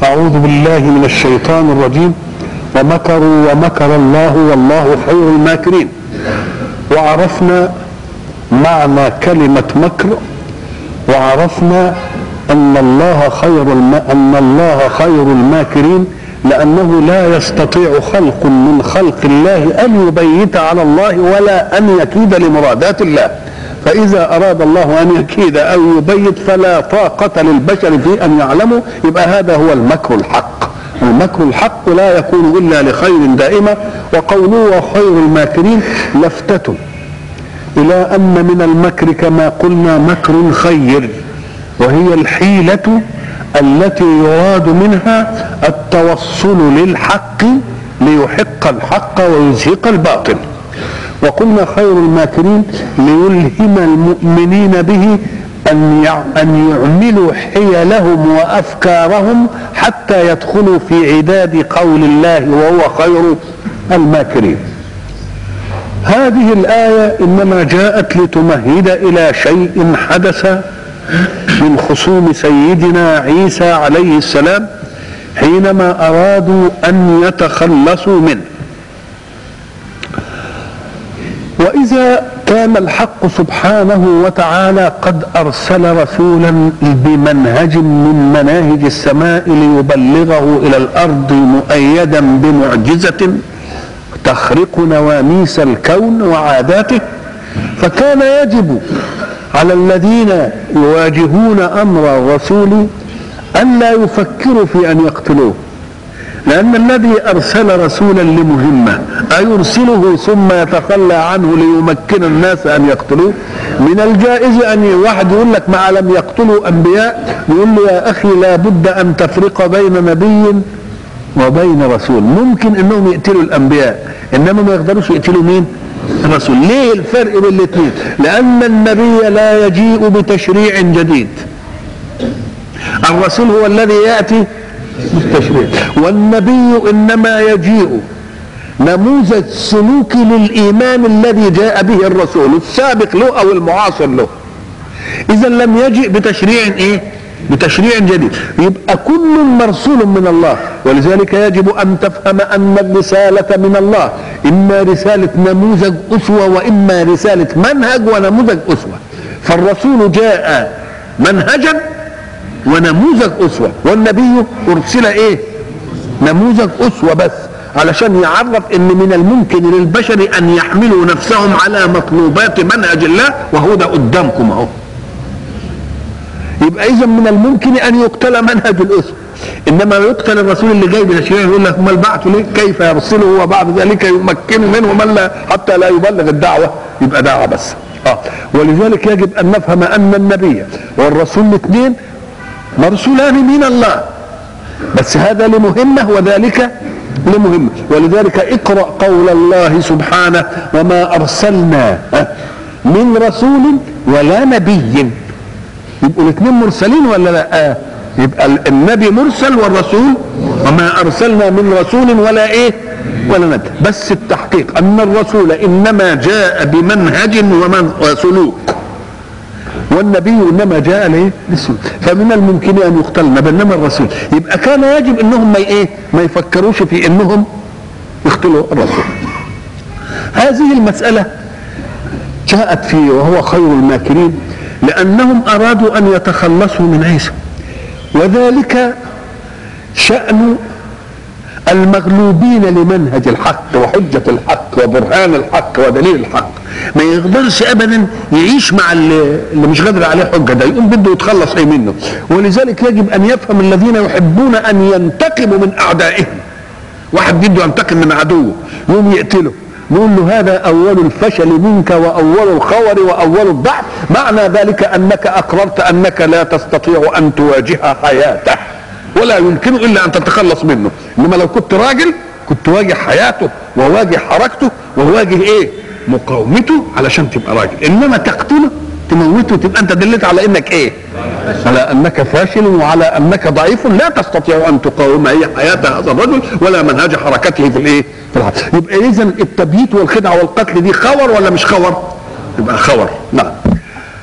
أعوذ بالله من الشيطان الرجيم ومكروا ومكر الله والله خير الماكرين وعرفنا معنى كلمة مكر وعرفنا أن الله خير الم... أن الله خير الماكرين لأنه لا يستطيع خلق من خلق الله أن يبيت على الله ولا أن يكيد لمرادات الله فإذا أراد الله أن يكيد أو يبيت فلا طاقة للبشر في أن يعلموا يبقى هذا هو المكر الحق المكر الحق لا يكون إلا لخير دائما وقوله خير الماكرين لفتة إلى أن من المكر كما قلنا مكر خير وهي الحيلة التي يراد منها التوصل للحق ليحق الحق ويزهق الباطل وقلنا خير الماكرين ليلهم المؤمنين به أن أن يعملوا حيلهم وأفكارهم حتى يدخلوا في عداد قول الله وهو خير الماكرين هذه الآية إنما جاءت لتمهد إلى شيء حدث من خصوم سيدنا عيسى عليه السلام حينما أرادوا أن يتخلصوا منه وإذا كان الحق سبحانه وتعالى قد أرسل رسولا بمنهج من مناهج السماء ليبلغه إلى الأرض مؤيدا بمعجزة تخرق نواميس الكون وعاداته فكان يجب على الذين يواجهون امر الرسول ان لا يفكروا في ان يقتلوه لان الذي ارسل رسولا لمهمه ايرسله ثم يتخلى عنه ليمكن الناس ان يقتلوه من الجائز ان واحد يقول لك ما لم يقتلوا انبياء يقول له يا اخي لا بد ان تفرق بين نبي وبين رسول ممكن انهم يقتلوا الانبياء انما ما يقدروش يقتلوا مين الرسول ليه الفرق بين الاثنين لان النبي لا يجيء بتشريع جديد الرسول هو الذي ياتي بالتشريع والنبي انما يجيء نموذج سلوكي للايمان الذي جاء به الرسول السابق له او المعاصر له اذا لم يجئ بتشريع ايه بتشريع جديد يبقى كل مرسول من الله ولذلك يجب ان تفهم ان الرساله من الله اما رساله نموذج اسوه واما رساله منهج ونموذج اسوه فالرسول جاء منهجا ونموذج اسوه والنبي ارسل ايه نموذج اسوه بس علشان يعرف ان من الممكن للبشر ان يحملوا نفسهم على مطلوبات منهج الله وهو ده قدامكم اهو يبقى اذا من الممكن ان يقتل منهج الاسره انما يقتل الرسول اللي جاي بتشريع يقول لك امال بعته ليه كيف يرسله وبعد ذلك يمكن منه من لا حتى لا يبلغ الدعوه يبقى دعوه بس اه ولذلك يجب ان نفهم ان النبي والرسول الاثنين مرسولان من الله بس هذا لمهمه وذلك لمهمه ولذلك اقرا قول الله سبحانه وما ارسلنا من رسول ولا نبي يبقوا الاثنين مرسلين ولا لا آه. يبقى النبي مرسل والرسول وما ارسلنا من رسول ولا ايه ولا نبي بس التحقيق ان الرسول انما جاء بمنهج ومن وسلوك والنبي انما جاء لايه للسلوك فمن الممكن ان يقتل بينما الرسول يبقى كان يجب انهم ما ايه ما يفكروش في انهم يقتلوا الرسول هذه المساله جاءت في وهو خير الماكرين لأنهم أرادوا أن يتخلصوا من عيسى وذلك شأن المغلوبين لمنهج الحق وحجة الحق وبرهان الحق ودليل الحق ما يقدرش ابدا يعيش مع اللي, اللي مش قادر عليه حجه ده يقوم بده يتخلص ايه منه ولذلك يجب ان يفهم الذين يحبون ان ينتقموا من اعدائهم واحد بده ينتقم من عدوه يقوم يقتله نقول له هذا اول الفشل منك واول الخور واول الضعف معنى ذلك انك اقررت انك لا تستطيع ان تواجه حياته ولا يمكن الا ان تتخلص منه انما لو كنت راجل كنت تواجه حياته وواجه حركته وواجه ايه مقاومته علشان تبقى راجل انما تقتله تموته تبقى انت دلت على انك ايه على انك فاشل وعلى انك ضعيف لا تستطيع ان تقاوم اي حياه هذا الرجل ولا منهج حركته في الايه في الحياة. يبقى اذا التبييت والخدعه والقتل دي خور ولا مش خور يبقى خور نعم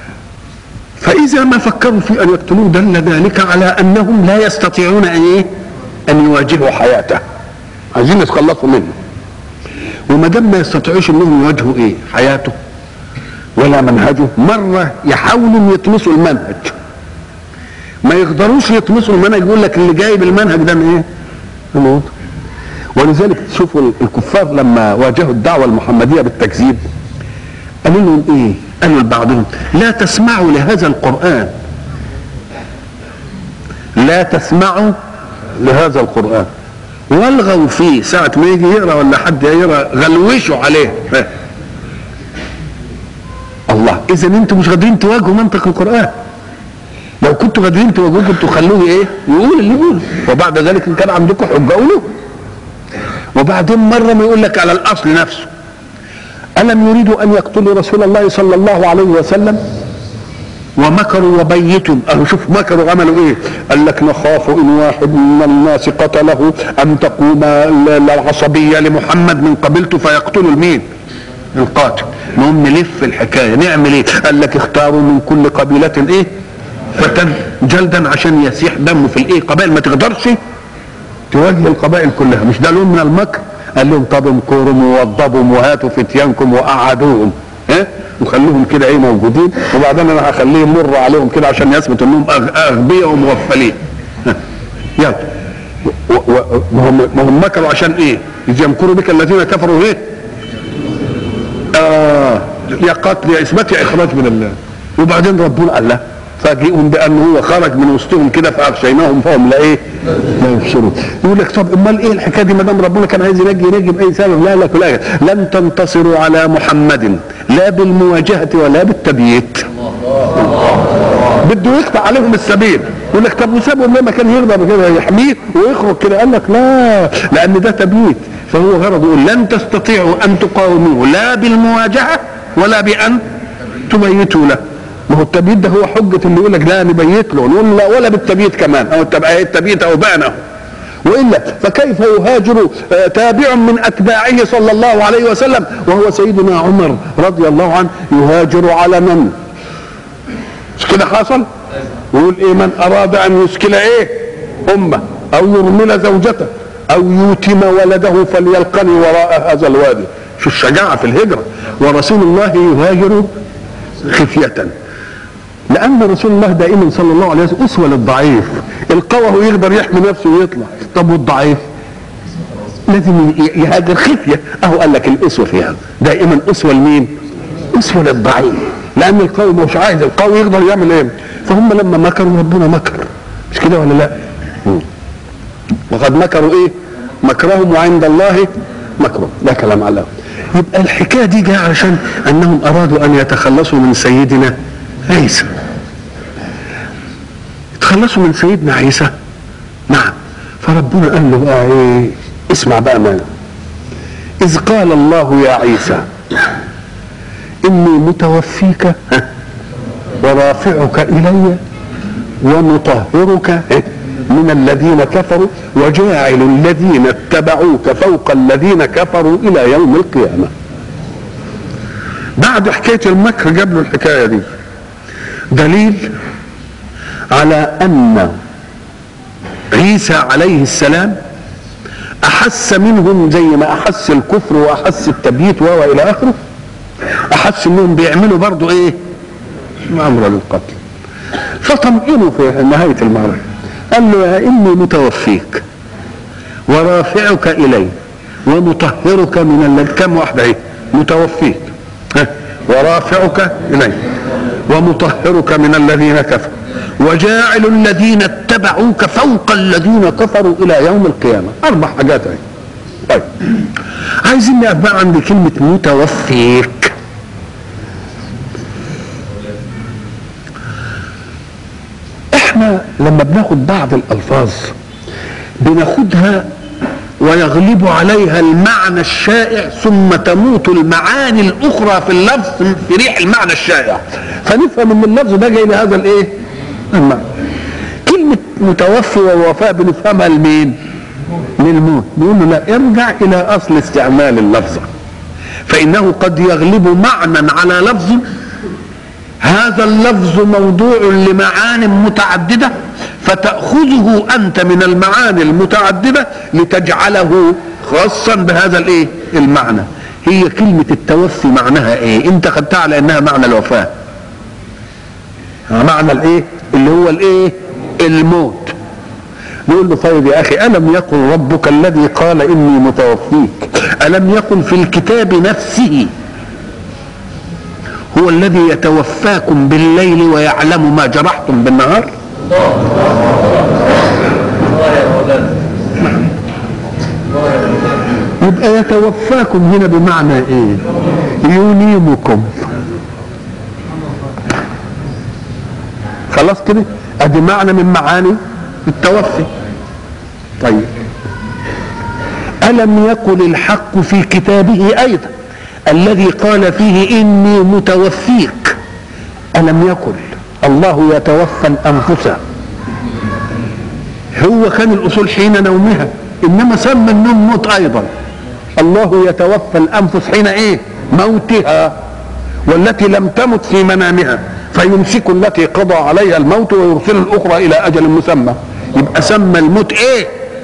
فاذا ما فكروا في ان يقتلوه دل ذلك على انهم لا يستطيعون ان ايه ان يواجهوا حياته عايزين يتخلصوا منه وما دام ما يستطيعوش انهم يواجهوا ايه حياته ولا منهجه مره يحاولوا يطمسوا المنهج ما يقدروش يطمسوا المنهج يقول لك اللي جايب المنهج ده من ايه؟ من ولذلك تشوفوا الكفار لما واجهوا الدعوه المحمديه بالتكذيب قالوا لهم ايه؟ قالوا لبعضهم لا تسمعوا لهذا القران لا تسمعوا لهذا القران والغوا فيه ساعة ما يجي يقرا ولا حد يقرا غلوشوا عليه الله اذا انتم مش قادرين تواجهوا منطق القران لو كنتوا قادرين تواجهوه كنتوا خلوه ايه يقول اللي يقول وبعد ذلك ان كان عندكم حجه قولوا وبعدين مره ما يقول لك على الاصل نفسه الم يريدوا ان يقتلوا رسول الله صلى الله عليه وسلم ومكروا وبيتوا اهو شوف مكروا عملوا ايه قال لك نخاف ان واحد من الناس قتله ان تقوم العصبيه لمحمد من قبيلته فيقتلوا المين القاتل نقوم نلف الحكايه نعمل ايه قال لك اختاروا من كل قبيله ايه فتى جلدا عشان يسيح دمه في الايه قبائل ما تقدرش تواجه القبائل كلها مش ده لون من المكر قال لهم طب امكروا ووضبوا وهاتوا فتيانكم وقعدوهم ها وخلوهم كده ايه موجودين وبعدين انا هخليهم مر عليهم كده عشان يثبت انهم اغبياء ومغفلين يلا ما هم ما هم مكروا عشان ايه؟ اذ يمكروا بك الذين كفروا ايه؟ اه يا قتل يا اثبات يا اخراج من الله وبعدين ربنا قال له فاجئهم بانه هو خرج من وسطهم كده فاغشيناهم فهم لا ايه؟ لا يبصرون يقول لك طب امال ايه الحكايه دي ما دام ربنا كان عايز ينجي ينجي باي سبب لا لك لا لن تنتصروا على محمد لا بالمواجهه ولا بالتبييت بده يقطع عليهم السبيل يقول لك طب وسابهم لما كان يغضب كده يحميه ويخرج كده قال لك لا لان ده تبييت فهو غرض يقول لن تستطيعوا ان تقاوموه لا بالمواجهه ولا بان تبيتوا له ما هو التبييت ده هو حجة اللي يقول لك لا نبيت له نقول لا ولا بالتبييت كمان او التبييت او بانه والا فكيف يهاجر تابع من اتباعه صلى الله عليه وسلم وهو سيدنا عمر رضي الله عنه يهاجر علنا مش كده حصل؟ يقول ايه من اراد ان يسكن ايه؟ امه او يرمل زوجته او يوتم ولده فليلقني وراء هذا الوادي شو الشجاعه في الهجره ورسول الله يهاجر خفيه لان رسول الله دائما صلى الله عليه وسلم اسوه للضعيف القوي هو يقدر يحمي نفسه ويطلع طب والضعيف لازم يهاجر خفيه اهو قال لك الاسوه في هذا دائما اسوه لمين اسوه للضعيف لان القوي مش عايز القوي يقدر يعمل ايه فهم لما مكروا ربنا مكر مش كده ولا لا وقد مكروا ايه مكرهم وعند الله مكرهم ده كلام على يبقى الحكايه دي جايه علشان انهم ارادوا ان يتخلصوا من سيدنا عيسى يتخلصوا من سيدنا عيسى نعم فربنا قال له بقى ايه اسمع بقى ما اذ قال الله يا عيسى اني متوفيك ورافعك الي ومطهرك من الذين كفروا وجاعل الذين اتبعوك فوق الذين كفروا الى يوم القيامه بعد حكايه المكر جاب له الحكايه دي دليل على ان عيسى عليه السلام احس منهم زي ما احس الكفر واحس التبييت وهو الى اخره احس انهم بيعملوا برضه ايه امر للقتل فطمئنوا في نهايه المعركه قال له يا اني متوفيك ورافعك الي ومطهرك من الذي كم واحده ايه متوفيك ورافعك الي ومطهرك من الذين كفروا وجاعل الذين اتبعوك فوق الذين كفروا الى يوم القيامه اربع حاجات اهي طيب عايزين نقف بقى عند كلمه متوفيك احنا لما بناخد بعض الالفاظ بناخدها ويغلب عليها المعنى الشائع ثم تموت المعاني الاخرى في اللفظ في ريح المعنى الشائع فنفهم ان اللفظ ده جاي لهذا الايه المعنى كلمة متوفي ووفاء بنفهمها لمين للموت نقول له لا ارجع الى اصل استعمال اللفظة فانه قد يغلب معنى على لفظ هذا اللفظ موضوع لمعان متعددة فتأخذه أنت من المعاني المتعددة لتجعله خاصا بهذا الايه المعنى هي كلمة التوفي معناها ايه انت خدتها على انها معنى الوفاة معنى الايه اللي هو الايه الموت نقول له طيب يا اخي الم يقل ربك الذي قال اني متوفيك الم يقل في الكتاب نفسه هو الذي يتوفاكم بالليل ويعلم ما جرحتم بالنهار يبقى يتوفاكم هنا بمعنى ايه ينيمكم خلاص كده ادي معنى من معاني التوفي طيب الم يقل الحق في كتابه ايضا الذي قال فيه اني متوفيك الم يقل الله يتوفى الانفس هو كان الاصول حين نومها انما سمى النوم موت ايضا الله يتوفى الانفس حين ايه موتها والتي لم تمت في منامها فيمسك التي قضى عليها الموت ويرسل الاخرى الى اجل مسمى يبقى سمى الموت ايه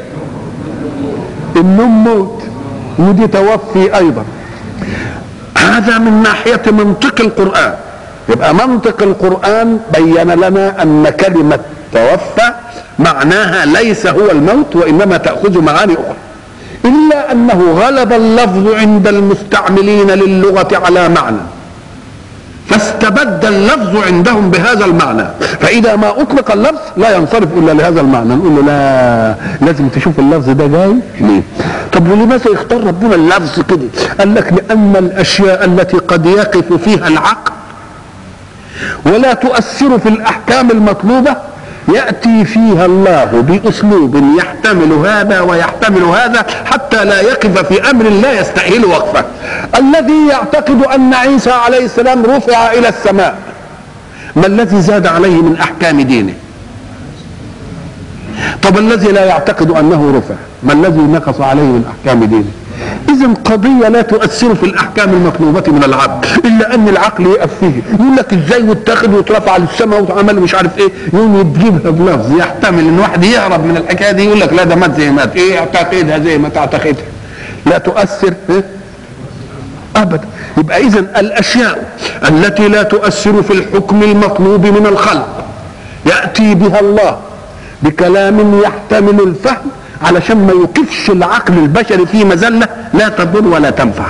النوم موت ودي توفي ايضا هذا من ناحيه منطق القران يبقى منطق القران بين لنا ان كلمه توفى معناها ليس هو الموت وانما تاخذ معاني اخرى الا انه غلب اللفظ عند المستعملين للغه على معنى فاستبد اللفظ عندهم بهذا المعنى فاذا ما اطلق اللفظ لا ينصرف الا لهذا المعنى نقول له لا لازم تشوف اللفظ ده جاي ليه طب ولماذا يختار ربنا اللفظ كده قال لك لان الاشياء التي قد يقف فيها العقل ولا تؤثر في الاحكام المطلوبه ياتي فيها الله باسلوب يحتمل هذا ويحتمل هذا حتى لا يقف في امر لا يستاهل وقفه الذي يعتقد ان عيسى عليه السلام رفع الى السماء ما الذي زاد عليه من احكام دينه طب الذي لا يعتقد انه رفع ما الذي نقص عليه من احكام دينه اذا قضيه لا تؤثر في الاحكام المطلوبه من العقل الا ان العقل يقف فيه يقول لك ازاي واتخذ واترفع للسماء واتعمل مش عارف ايه يقوم يجيبها بلفظ يحتمل ان واحد يهرب من الحكايه دي يقول لك لا ده مات زي مات ايه اعتقدها زي ما تعتقدها لا تؤثر إيه؟ ابدا يبقى اذا الاشياء التي لا تؤثر في الحكم المطلوب من الخلق ياتي بها الله بكلام يحتمل الفهم علشان ما يوقفش العقل البشري في مزله لا تضر ولا تنفع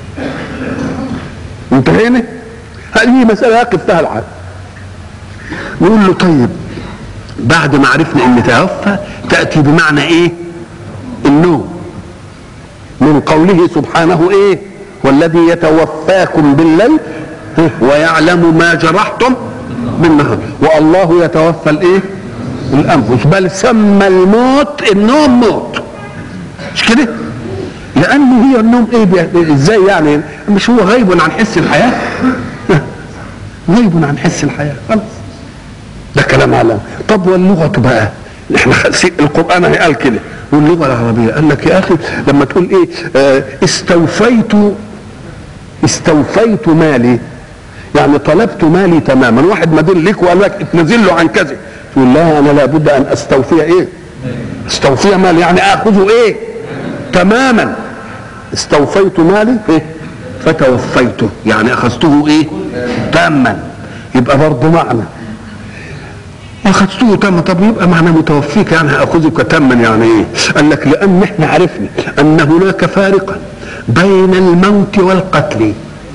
انتهينا هذه مساله يقف فيها العقل نقول له طيب بعد ما عرفنا ان توفى تاتي بمعنى ايه النوم من قوله سبحانه ايه والذي يتوفاكم بالليل ويعلم ما جرحتم بالنهار والله يتوفى الايه الانفس بل سمى الموت النوم موت مش كده لان هي النوم ايه بي- ازاي يعني مش هو غيب عن حس الحياه غيب عن حس الحياه خلاص ده كلام على طب واللغه بقى احنا خ- القران هي قال كده واللغه العربيه قال لك يا اخي لما تقول ايه آه استوفيت استوفيت مالي يعني طلبت مالي تماما واحد مدين لك وقال لك اتنزل له عن كذا تقول لا انا لابد ان استوفي ايه استوفي مالي يعني اخذه ايه تماما استوفيت مالي إيه؟ فتوفيته يعني اخذته ايه تاما يبقى برضه معنى اخذته تاما طب يبقى معنى متوفيك يعني هاخذك تاما يعني ايه قال لك لان احنا عرفنا ان هناك فارقا بين الموت والقتل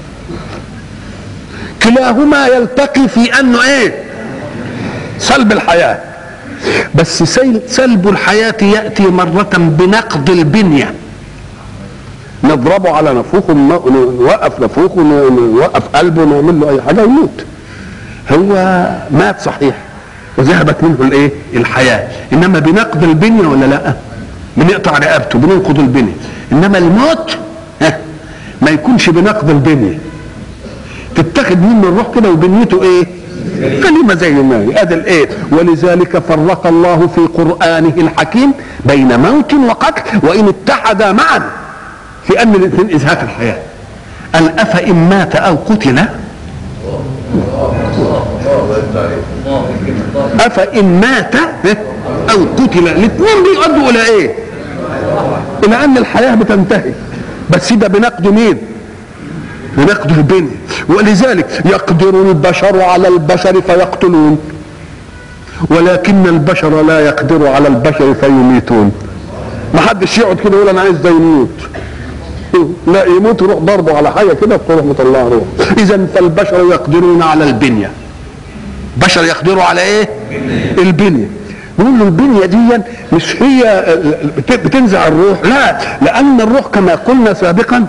كلاهما يلتقي في انه ايه سلب الحياه بس سيل- سلب الحياه ياتي مره بنقض البنيه نضربه على نفوخه ن- نوقف نفوخه ن- نوقف قلبه نعمل له اي حاجه يموت هو مات صحيح وذهبت منه الايه الحياه انما بنقض البنيه ولا لا بنقطع رقبته بننقض البنيه انما الموت ها، ما يكونش بنقض البنيه تتاخد منه الروح كده وبنيته ايه كلمه زي ما هي ادي الايه ولذلك فرق الله في قرانه الحكيم بين موت وقتل وان اتحدا معا في ان الاثنين ازهاق الحياه قال افان مات او قتل افان مات او قتل الاثنين بيؤدوا الى ايه الى ان الحياه بتنتهي بس ده بنقد مين بنقد البني ولذلك يقدر البشر على البشر فيقتلون ولكن البشر لا يقدر على البشر فيميتون ما حدش يقعد كده يقول انا عايز ده يموت لا يموت يروح ضربه على حاجه كده تروح مطلعه روح اذا فالبشر يقدرون على البنيه بشر يقدروا على ايه البنيه نقول له البنيه دي مش هي بتنزع الروح لا لان الروح كما قلنا سابقا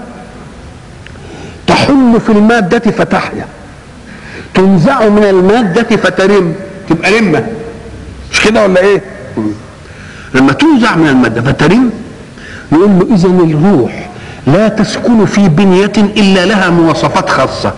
تحل في الماده فتحيا تنزع من الماده فترم تبقى رمه مش كده ولا ايه لما تنزع من الماده فترم نقول له اذا الروح لا تسكن في بنيه الا لها مواصفات خاصه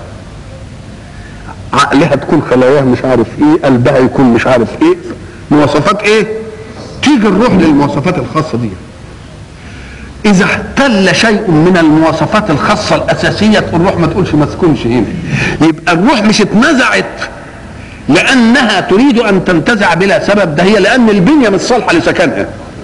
عقلها تكون خلاياها مش عارف ايه قلبها يكون مش عارف ايه مواصفات ايه تيجي الروح للمواصفات الخاصه دي اذا احتل شيء من المواصفات الخاصه الاساسيه الروح ما تقولش ما تكونش هنا يبقى الروح مش اتنزعت لانها تريد ان تنتزع بلا سبب ده هي لان البنيه مش صالحه لسكنها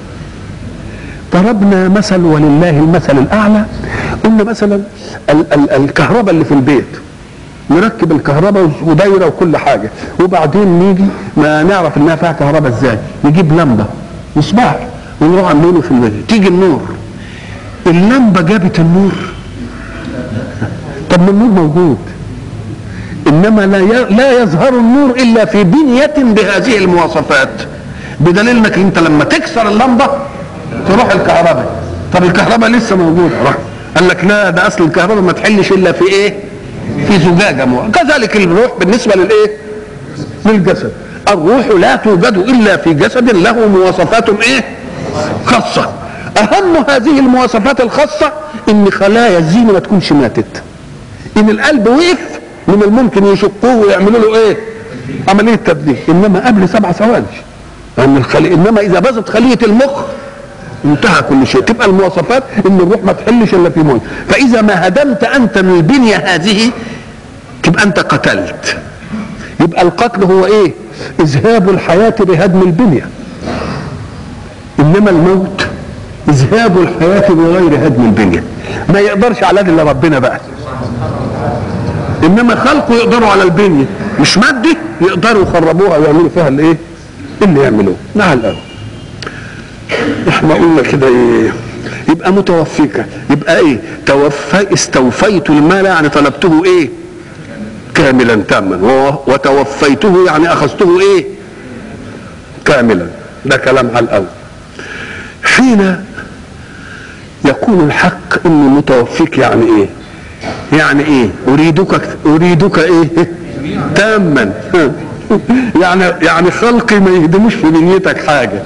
ضربنا مثل ولله المثل الاعلى قلنا مثلا ال- ال- الكهرباء اللي في البيت نركب الكهرباء ودايره وكل حاجه وبعدين نيجي ما نعرف انها فيها كهرباء ازاي نجيب لمبه مصباح ونروح عاملينه في البيت تيجي النور اللمبه جابت النور طب ما النور موجود انما لا ي- لا يظهر النور الا في بنيه بهذه المواصفات بدليل انك انت لما تكسر اللمبه تروح الكهرباء طب الكهرباء لسه موجوده راح قال لك لا ده اصل الكهرباء ما تحلش الا في ايه في زجاجه مو... كذلك الروح بالنسبه للايه للجسد الروح لا توجد الا في جسد له مواصفات ايه خاصه اهم هذه المواصفات الخاصه ان خلايا الزين ما تكونش ماتت ان القلب وقف من الممكن يشقوه ويعملوا له ايه عمليه تبديل انما قبل سبع ثواني لان الخلي... انما اذا باظت خليه المخ انتهى كل شيء تبقى المواصفات ان الروح ما تحلش الا في موت فاذا ما هدمت انت من البنيه هذه تبقى انت قتلت يبقى القتل هو ايه اذهاب الحياه بهدم البنيه انما الموت اذهاب الحياه بغير هدم البنيه ما يقدرش على ده الا ربنا بقى انما خلقه يقدروا على البنيه مش مادي يقدروا يخربوها ويعملوا فيها الايه اللي يعملوه مع الاول احنا قلنا كده ايه يبقى متوفيك يبقى ايه توفى استوفيت المال يعني طلبته ايه كاملا تاما و- وتوفيته يعني اخذته ايه كاملا ده كلام على الاول حين يقول الحق اني متوفيك يعني ايه يعني ايه اريدك اريدك ايه تاما يعني يعني خلقي ما يهدموش في دنيتك حاجه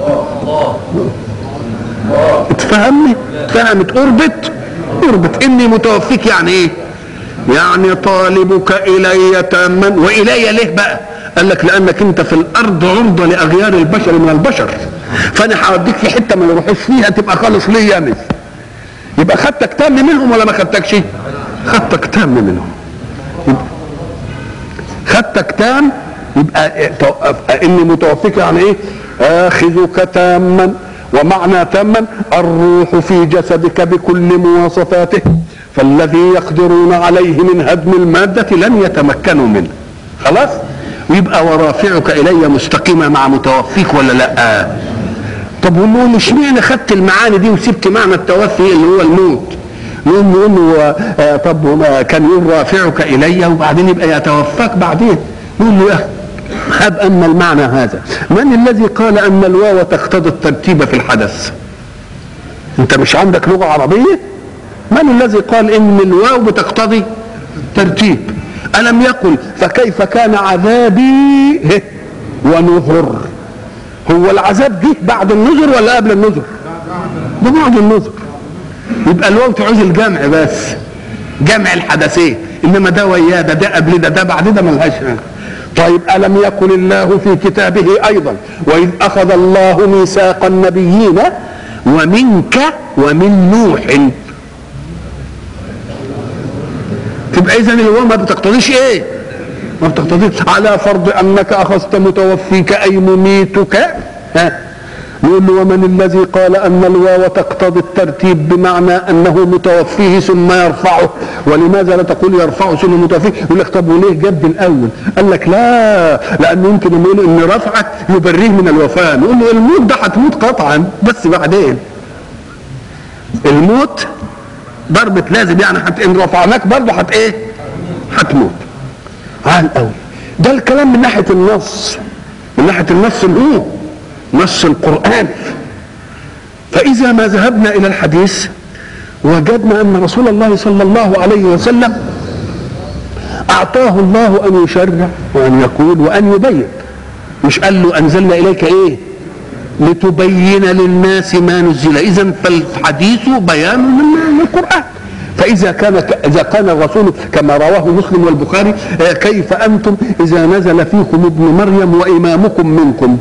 تفهمني فهمت اربط اربط اني متوفيك يعني ايه يعني طالبك الي تاما والي ليه بقى قال لك لانك انت في الارض عرضه لاغيار البشر من البشر فانا هوديك في حته ما يروحوش فيها تبقى خالص ليا انا يبقى خدتك تام منهم ولا ما خدتكش خدتك تام منهم يبقى خدتك تام يبقى اني متوفيك يعني ايه اخذك تاما ومعنى تاما الروح في جسدك بكل مواصفاته فالذي يقدرون عليه من هدم المادة لن يتمكنوا منه خلاص ويبقى ورافعك إلي مستقيمة مع متوفيك ولا لا طب ونقول اشمعنى خدت المعاني دي وسبت معنى التوفي اللي هو الموت نقول نقول له آه طب وما كان يقول رافعك الي وبعدين يبقى يتوفاك بعدين نقول له يا هب اما المعنى هذا من الذي قال ان الواو تقتضي الترتيب في الحدث انت مش عندك لغه عربيه من الذي قال ان الواو بتقتضي ترتيب الم يقل فكيف كان عذابي ونذر هو العذاب جه بعد النذر ولا قبل النذر ده بعد النذر يبقى الواو تعوز الجمع بس جمع الحدثين انما ده وياه ده ده قبل ده ده بعد ده ملهاش طيب الم يقل الله في كتابه ايضا واذ اخذ الله ميثاق النبيين ومنك ومن نوح تبقى اذا الواو ما بتقتضيش ايه ما بتقتضيش على فرض انك اخذت متوفيك اي مميتك ها نقول له ومن الذي قال ان الواو تقتضي الترتيب بمعنى انه متوفيه ثم يرفعه ولماذا لا تقول يرفعه ثم متوفيه يقول لك طب وليه جاب الاول قال لك لا لانه يمكن يقول ان رفعك يبريه من الوفاه نقول له الموت ده هتموت قطعا بس بعدين الموت ضربة لازم يعني حت ان رفعناك برضه هت ايه هتموت عال قوي ده الكلام من ناحيه النص من ناحيه النص الايه نص القرآن فإذا ما ذهبنا إلى الحديث وجدنا أن رسول الله صلى الله عليه وسلم أعطاه الله أن يشرع وأن يقول وأن يبين مش قال له أنزلنا إليك إيه لتبين للناس ما نزل إذا فالحديث بيان للقرآن فإذا كان إذا كان الرسول كما رواه مسلم والبخاري كيف أنتم إذا نزل فيكم ابن مريم وإمامكم منكم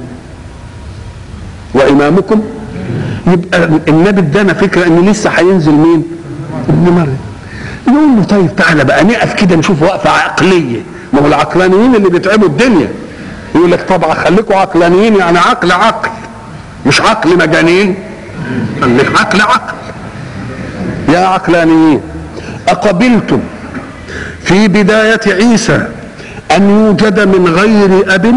وامامكم يبقى النبي ادانا فكره ان لسه هينزل مين؟ ابن مريم نقول له طيب تعالى بقى نقف كده نشوف وقفه عقليه ما هو العقلانيين اللي بيتعبوا الدنيا يقول لك طبعا خليكم عقلانيين يعني عقل عقل مش عقل مجانين خليك عقل عقل يا عقلانيين أقبلتم في بداية عيسى أن يوجد من غير أب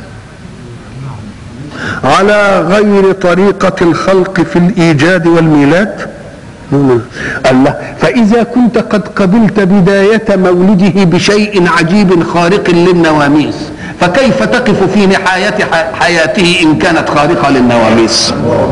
على غير طريقة الخلق في الإيجاد والميلاد الله فإذا كنت قد قبلت بداية مولده بشيء عجيب خارق للنواميس فكيف تقف في نهاية حياته إن كانت خارقة للنواميس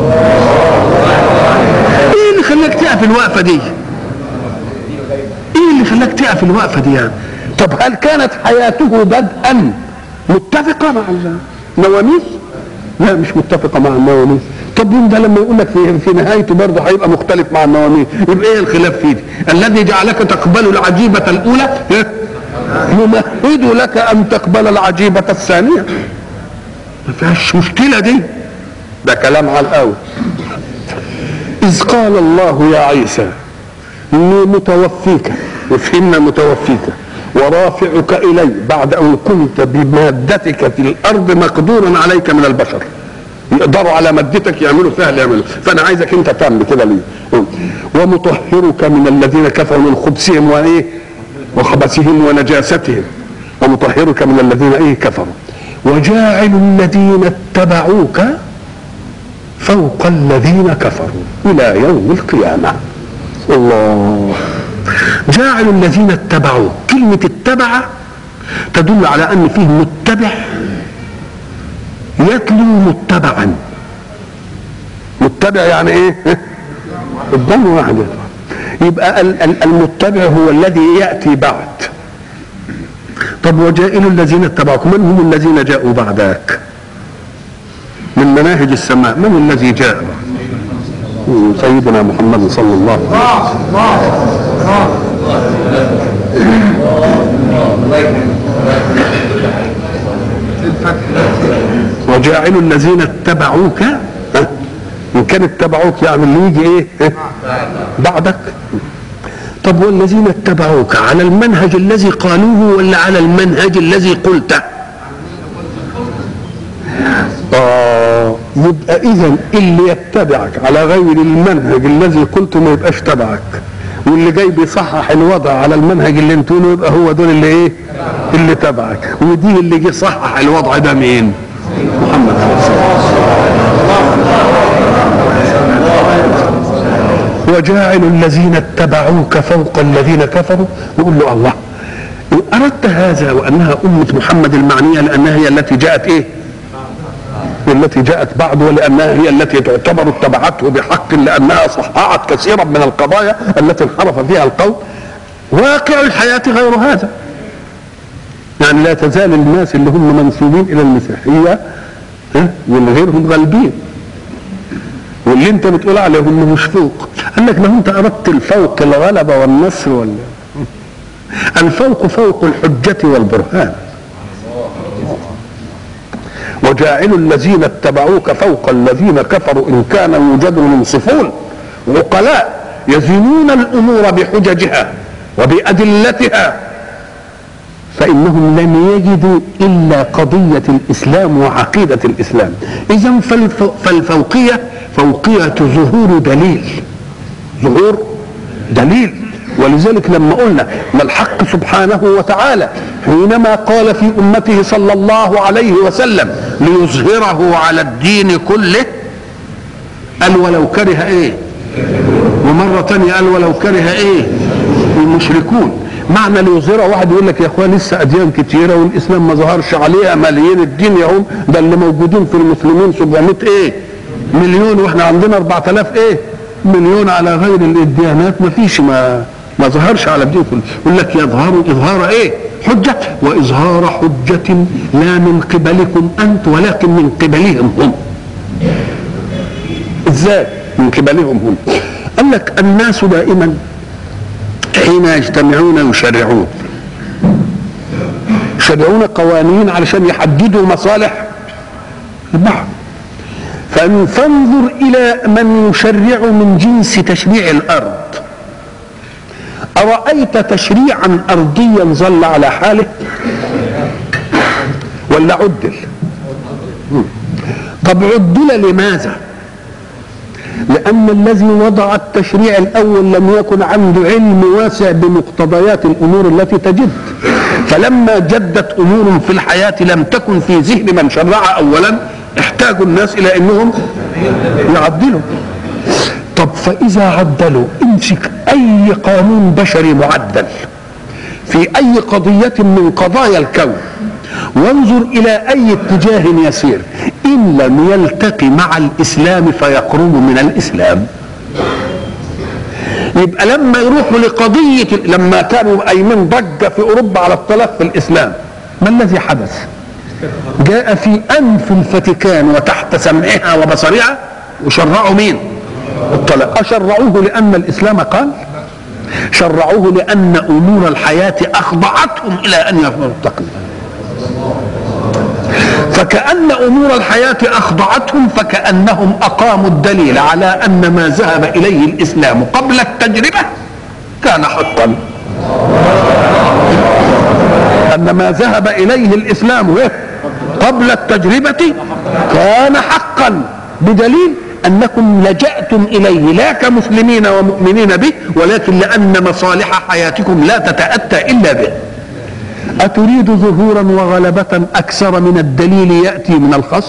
إيه اللي خلاك تقف الوقفة دي إيه اللي خلاك تقف الوقفة دي يعني طب هل كانت حياته بدءا متفقة مع النواميس لا مش متفقة مع النواميس طب يوم ده لما يقول لك في, في نهايته برضه هيبقى مختلف مع النواميس يبقى ايه الخلاف فيه دي الذي جعلك تقبل العجيبة الأولى يمهد لك أن تقبل العجيبة الثانية ما فيهاش مشكلة دي ده كلام على الأول إذ قال الله يا عيسى إني متوفيك وفهمنا متوفيك ورافعك إلي بعد أن كنت بمادتك في الأرض مقدورا عليك من البشر يقدروا على مادتك يعملوا فيها اللي يعملوا فأنا عايزك أنت تعمل كده ليه ومطهرك من الذين كفروا من خبثهم وإيه وخبثهم ونجاستهم ومطهرك من الذين إيه كفروا وجاعل الذين اتبعوك فوق الذين كفروا إلى يوم القيامة الله جاعل الذين اتبعوه كلمة اتبع تدل على أن فيه متبع يتلو متبعا متبع يعني ايه قدام واحدة يبقى المتبع هو الذي يأتي بعد طب وجائل الذين اتبعوك من هم الذين جاءوا بعدك من مناهج السماء من الذي جاء سيدنا محمد صلى الله عليه وسلم وجاعل الذين اتبعوك ان كان اتبعوك يعني اللي يجي ايه بعدك طب والذين اتبعوك على المنهج الذي قالوه ولا على المنهج الذي قلته آه يبقى اذا اللي يتبعك على غير المنهج الذي قلته ما يبقاش تبعك واللي جاي بيصحح الوضع على المنهج اللي انتوا يبقى هو دول اللي ايه اللي تبعك ودي اللي جه صحح الوضع ده مين محمد صلى الله عليه وسلم وجاعل الذين اتبعوك فوق الذين كفروا يقول له الله إن أردت هذا وأنها أمة محمد المعنية لأنها هي التي جاءت إيه التي جاءت بعد ولأنها هي التي تعتبر اتبعته بحق لأنها صححت كثيرا من القضايا التي انحرف فيها القوم واقع الحياة غير هذا يعني لا تزال الناس اللي هم منسوبين إلى المسيحية واللي غيرهم غالبين واللي انت بتقول عليهم مش فوق قال لك لو انت اردت الفوق الغلبه والنصر ولا الفوق فوق الحجه والبرهان وجاعل الذين اتبعوك فوق الذين كفروا ان كان يوجد منصفون عقلاء يزنون الامور بحججها وبادلتها فإنهم لم يجدوا إلا قضية الإسلام وعقيدة الإسلام إذا فالف... فالفوقية فوقية ظهور دليل ظهور دليل ولذلك لما قلنا ما الحق سبحانه وتعالى حينما قال في أمته صلى الله عليه وسلم ليظهره على الدين كله قال ولو كره ايه ومرة تانية قال ولو كره ايه المشركون معنى ليظهره واحد يقول لك يا اخوان لسه اديان كتيره والاسلام ما ظهرش عليها ملايين الدين يا هم ده اللي موجودين في المسلمين 700 ايه مليون واحنا عندنا 4000 ايه مليون على غير الديانات ما فيش ما ما ظهرش على الدين كله يقول لك يظهر اظهار ايه حجه واظهار حجه لا من قبلكم انت ولكن من قبلهم هم ازاي من قبلهم هم قال لك الناس دائما حين يجتمعون يشرعون يشرعون قوانين علشان يحددوا مصالح البعض فانظر الى من يشرع من جنس تشريع الارض ارايت تشريعا ارضيا ظل على حاله ولا عدل طب عدل لماذا لأن الذي وضع التشريع الأول لم يكن عنده علم واسع بمقتضيات الأمور التي تجد فلما جدت أمور في الحياة لم تكن في ذهن من شرع أولا احتاجوا الناس إلى أنهم يعدلوا طب فإذا عدلوا امسك أي قانون بشري معدل في أي قضية من قضايا الكون وانظر إلى أي اتجاه يسير إن لم يلتقي مع الإسلام فيقرب من الإسلام يبقى لما يروحوا لقضية لما كانوا قايمين ضجة في أوروبا على الطلاق في الإسلام ما الذي حدث؟ جاء في أنف الفاتيكان وتحت سمعها وبصرها وشرعوا مين؟ الطلاق أشرعوه لأن الإسلام قال؟ شرعوه لأن أمور الحياة أخضعتهم إلى أن يرتقوا فكأن أمور الحياة أخضعتهم فكأنهم أقاموا الدليل على أن ما ذهب إليه الإسلام قبل التجربة كان حقا أن ما ذهب إليه الإسلام قبل التجربة كان حقا بدليل أنكم لجأتم إليه لا كمسلمين ومؤمنين به ولكن لأن مصالح حياتكم لا تتأتى إلا به أتريد ظهورا وغلبة أكثر من الدليل يأتي من الخصم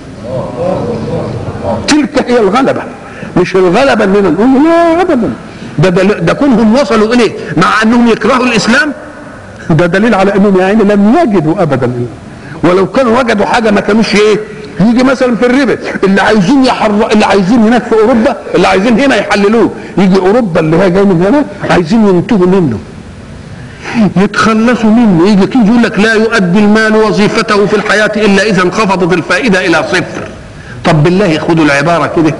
تلك هي الغلبة مش الغلبة اننا نقول لا ابدا ده, ده, ده كونهم وصلوا اليه مع انهم يكرهوا الاسلام ده دليل على انهم يعني لم يجدوا ابدا ولو كانوا وجدوا حاجه ما كانوش ايه يجي مثلا في الربا اللي عايزين يحر اللي عايزين هناك في اوروبا اللي عايزين هنا يحللوه يجي اوروبا اللي هي جاي من هنا عايزين ينتهوا منه يتخلصوا منه يجي تيجي يقول لك لا يؤدي المال وظيفته في الحياة إلا إذا انخفضت الفائدة إلى صفر طب بالله خدوا العبارة كده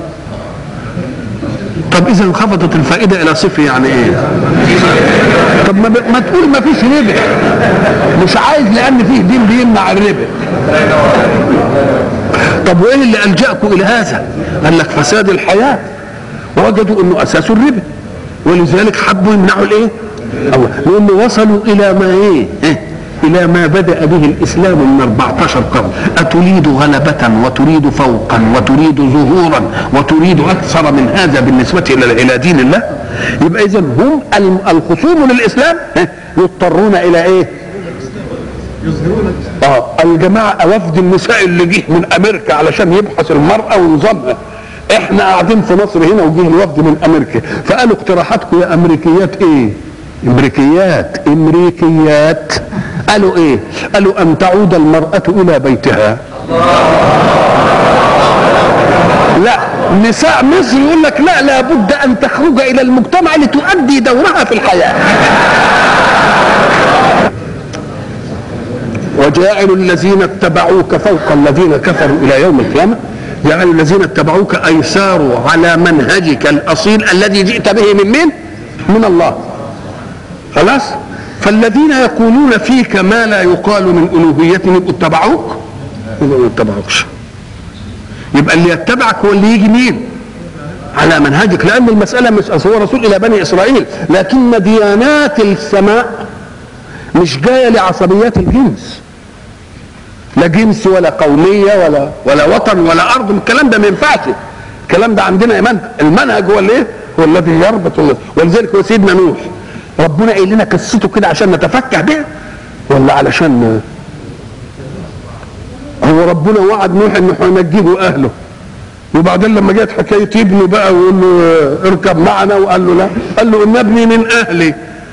طب إذا انخفضت الفائدة إلى صفر يعني إيه؟ طب ما, ب... ما تقول ما فيش ربح مش عايز لأن فيه دين بيمنع الربح طب وإيه اللي ألجأكم إلى هذا؟ قال لك فساد الحياة وجدوا أنه أساس الربا ولذلك حبوا يمنعوا الإيه؟ الله لأن وصلوا إلى ما إيه؟, إيه؟ إلى ما بدأ به الإسلام من 14 قرن أتريد غلبة وتريد فوقا وتريد ظهورا وتريد أكثر من هذا بالنسبة إلى دين الله يبقى إذا هم الخصوم للإسلام يضطرون إلى إيه اه الجماعة وفد النساء اللي جه من أمريكا علشان يبحث المرأة ونظامها احنا قاعدين في مصر هنا وجه الوفد من امريكا فقالوا اقتراحاتكم يا امريكيات ايه امريكيات امريكيات قالوا ايه قالوا ان تعود المرأة الى بيتها لا نساء مصر يقول لك لا لابد ان تخرج الى المجتمع لتؤدي دورها في الحياة وجاعل الذين اتبعوك فوق الذين كفروا الى يوم القيامه جعل الذين اتبعوك اي ساروا على منهجك الاصيل الذي جئت به من مين؟ من الله خلاص فالذين يقولون فيك ما لا يقال من الوهيتهم يبقوا اتبعوك يبقوا ما اتبعوكش يبقى اللي يتبعك هو اللي يجي مين على منهجك لان المساله مش هو رسول الى بني اسرائيل لكن ديانات السماء مش جايه لعصبيات الجنس لا جنس ولا قوميه ولا ولا وطن ولا ارض الكلام ده ما ينفعش الكلام ده عندنا منهج المنهج هو الايه؟ هو الذي يربط ولذلك هو سيدنا نوح ربنا قايل لنا قصته كده عشان نتفكه بها ولا علشان هو ربنا وعد نوح انه هينجيه واهله وبعدين لما جت حكايه ابنه بقى ويقول له اركب معنا وقال له لا قال له ان ابني من اهلي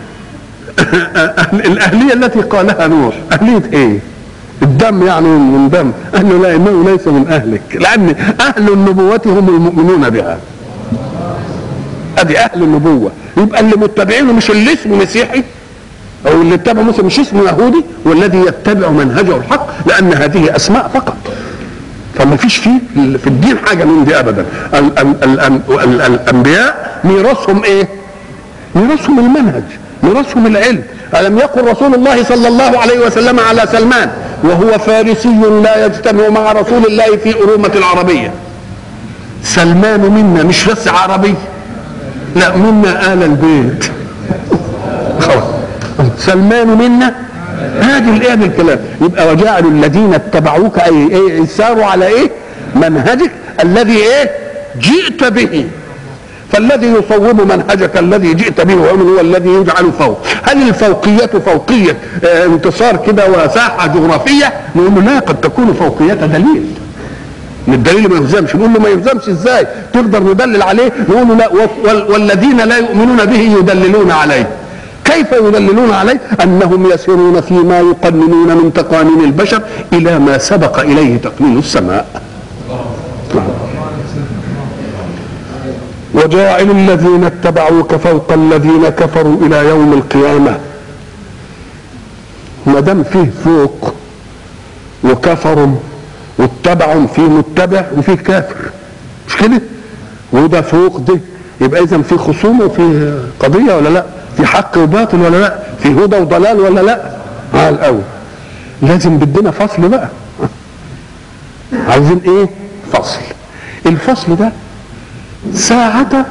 الاهليه التي قالها نوح اهليه ايه الدم يعني من دم قال له لا انه ليس من اهلك لان اهل النبوه هم المؤمنون بها ادي اهل النبوه يبقى اللي متبعينه مش اللي اسمه مسيحي او اللي اتبع موسى مش اسمه يهودي والذي يتبع منهجه الحق لان هذه اسماء فقط فما فيش فيه في الدين حاجه من دي ابدا ال ال ال ال الانبياء ميراثهم ايه ميراثهم المنهج ميراثهم العلم الم يقل رسول الله صلى الله عليه وسلم على سلمان وهو فارسي لا يجتمع مع رسول الله في أرومة العربية سلمان منا مش بس عربي لا منا آل البيت خلاص سلمان منا هذه الايه الكلام يبقى وجعلوا الذين اتبعوك اي ايه ساروا على ايه منهجك الذي ايه جئت به فالذي يصوب منهجك الذي جئت به هو الذي يجعل فوق هل الفوقية فوقية اه انتصار كده وساحة جغرافية نقول له لا قد تكون فوقية دليل الدليل ما يلزمش نقول له ما يلزمش ازاي تقدر ندلل عليه نقول له لا والذين لا يؤمنون به يدللون عليه كيف يدللون عليه انهم يسيرون فيما يقننون من تقانين البشر الى ما سبق اليه تقنين السماء وجاعل الذين اتبعوك فوق الذين كفروا الى يوم القيامه ما دام فيه فوق وكفروا واتبعوا فيه متبع وفيه كافر مش كده وده فوق ده يبقى اذا في خصومه وفي قضيه ولا لا في حق وباطل ولا لا في هدى وضلال ولا لا على الاول لازم بدنا فصل بقى عايزين ايه فصل الفصل ده ساعة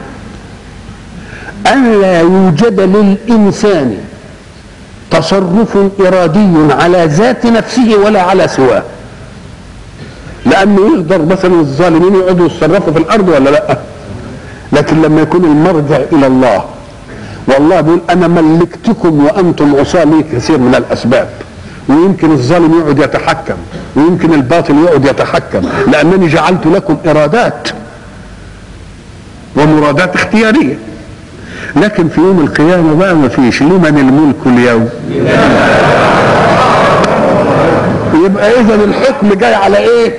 أن لا يوجد للإنسان تصرف إرادي على ذات نفسه ولا على سواه لأنه يقدر مثلا الظالمين يقعدوا يتصرفوا في الأرض ولا لا لكن لما يكون المرجع إلى الله والله بيقول أنا ملكتكم وأنتم عصاة لي كثير من الأسباب ويمكن الظالم يقعد يتحكم ويمكن الباطل يقعد يتحكم لأنني جعلت لكم إرادات ومرادات اختيارية لكن في يوم القيامة بقى ما فيش لمن الملك اليوم يبقى إذا الحكم جاي على إيه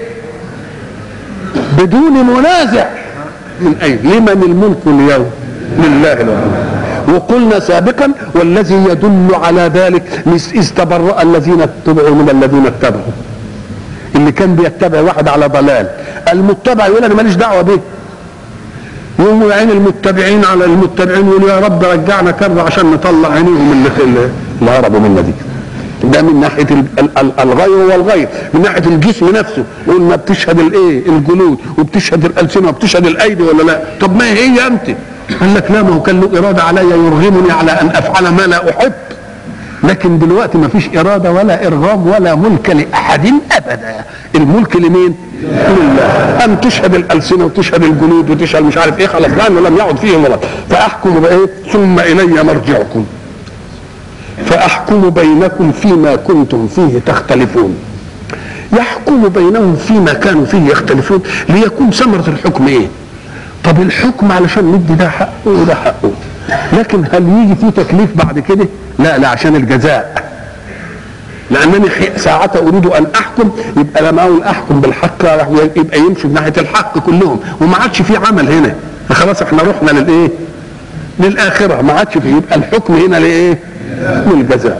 بدون منازع من أي لمن الملك اليوم لله العالمين وقلنا سابقا والذي يدل على ذلك إذ تبرأ الذين اتبعوا من الذين اتبعوا اللي كان بيتبع واحد على ضلال المتبع يقول انا ماليش دعوه بيه يقوموا عين المتبعين على المتبعين يقولوا يا رب رجعنا كرة عشان نطلع عينيهم اللي, اللي هربوا منا دي ده من ناحيه الغير والغير من ناحيه الجسم نفسه قلنا بتشهد الايه الجلود وبتشهد الالسنه وبتشهد الايدي ولا لا طب ما هي انت قال لك لا ما هو كان له اراده علي يرغمني على ان افعل ما لا احب لكن دلوقتي ما فيش اراده ولا ارغام ولا ملك لاحد ابدا الملك لمين لله ان تشهد الالسنه وتشهد الجلود وتشهد مش عارف ايه خلاص لانه لم يعد فيه مرض فاحكم بايه ثم الي مرجعكم فاحكم بينكم فيما كنتم فيه تختلفون يحكم بينهم فيما كانوا فيه يختلفون ليكون ثمره الحكم ايه طب الحكم علشان ندي ده حقه وده حقه لكن هل يجي فيه تكليف بعد كده لا لا عشان الجزاء لانني ساعة اريد ان احكم يبقى لما اقول احكم بالحق يبقى يمشي ناحيه الحق كلهم وما عادش في عمل هنا فخلاص احنا رحنا للايه للاخره ما عادش في يبقى الحكم هنا لايه للجزاء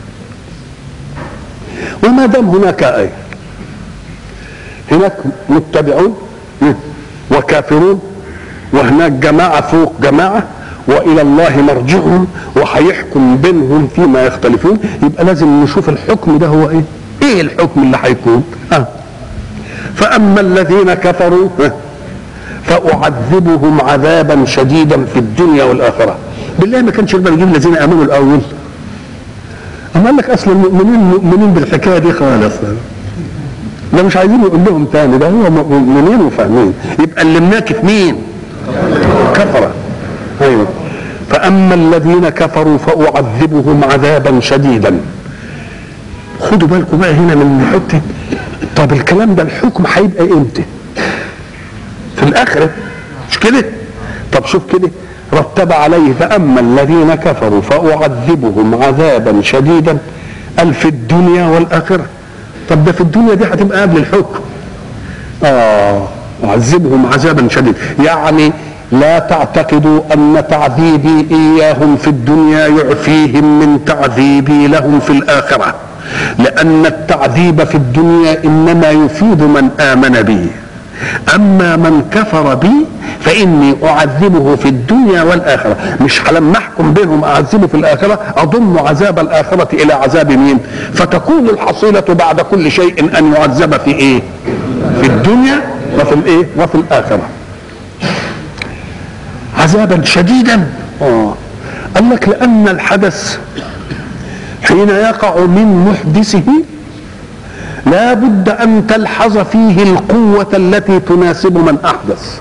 وما دام هناك ايه هناك متبعون وكافرون وهناك جماعه فوق جماعه والى الله مرجعهم وهيحكم بينهم فيما يختلفون يبقى لازم نشوف الحكم ده هو ايه ايه الحكم اللي هيكون آه. فاما الذين كفروا فاعذبهم عذابا شديدا في الدنيا والاخره بالله ما كانش يقدر يجيب الذين امنوا الاول أما قال لك أصل المؤمنين مؤمنين بالحكاية دي خالص ده مش عايزين يقول لهم تاني ده هو مؤمنين وفاهمين يبقى اللي مناكف مين؟ كفرة أيوه فأما الذين كفروا فأعذبهم عذابا شديدا خدوا بالكم بقى هنا من حته طب الكلام ده الحكم هيبقى امتى؟ في الآخرة مش كده؟ طب شوف كده رتب عليه فأما الذين كفروا فأعذبهم عذابا شديدا قال في الدنيا والآخرة طب ده في الدنيا دي هتبقى قبل الحكم آه أعذبهم عذابا شديدا يعني لا تعتقدوا أن تعذيبي إياهم في الدنيا يعفيهم من تعذيبي لهم في الآخرة لأن التعذيب في الدنيا إنما يفيد من آمن بي أما من كفر بي فإني أعذبه في الدنيا والآخرة مش لما أحكم بينهم أعذبه في الآخرة أضم عذاب الآخرة إلى عذاب مين فتكون الحصيلة بعد كل شيء أن يعذب في إيه في الدنيا وفي الإيه وفي الآخرة عذابا شديدا آه. قال لك لأن الحدث حين يقع من محدثه لا بد أن تلحظ فيه القوة التي تناسب من أحدث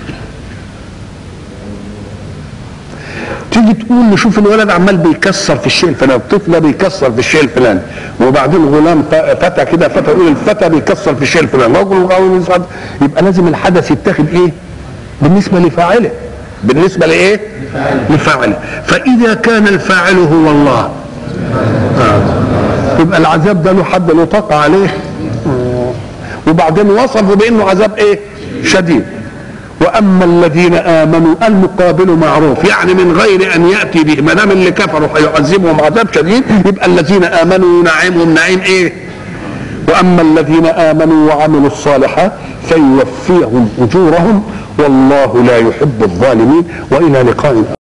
تيجي تقول نشوف الولد عمال بيكسر في الشيء الفلاني الطفل ده بيكسر في الشيء الفلاني وبعدين غلام فتى كده فتى يقول الفتى بيكسر في الشيء الفلاني رجل يبقى لازم الحدث يتاخد ايه بالنسبه لفاعله بالنسبه لايه لفاعله فاذا كان الفاعل هو الله آه. يبقى العذاب ده له حد له طاقه عليه آه. وبعدين وصفوا بانه عذاب ايه شديد واما الذين امنوا المقابل معروف يعني من غير ان ياتي به ما دام اللي كفروا هيعذبهم عذاب شديد يبقى الذين امنوا ينعمهم نعيم ايه واما الذين امنوا وعملوا الصالحات فيوفيهم اجورهم والله لا يحب الظالمين والى لقاء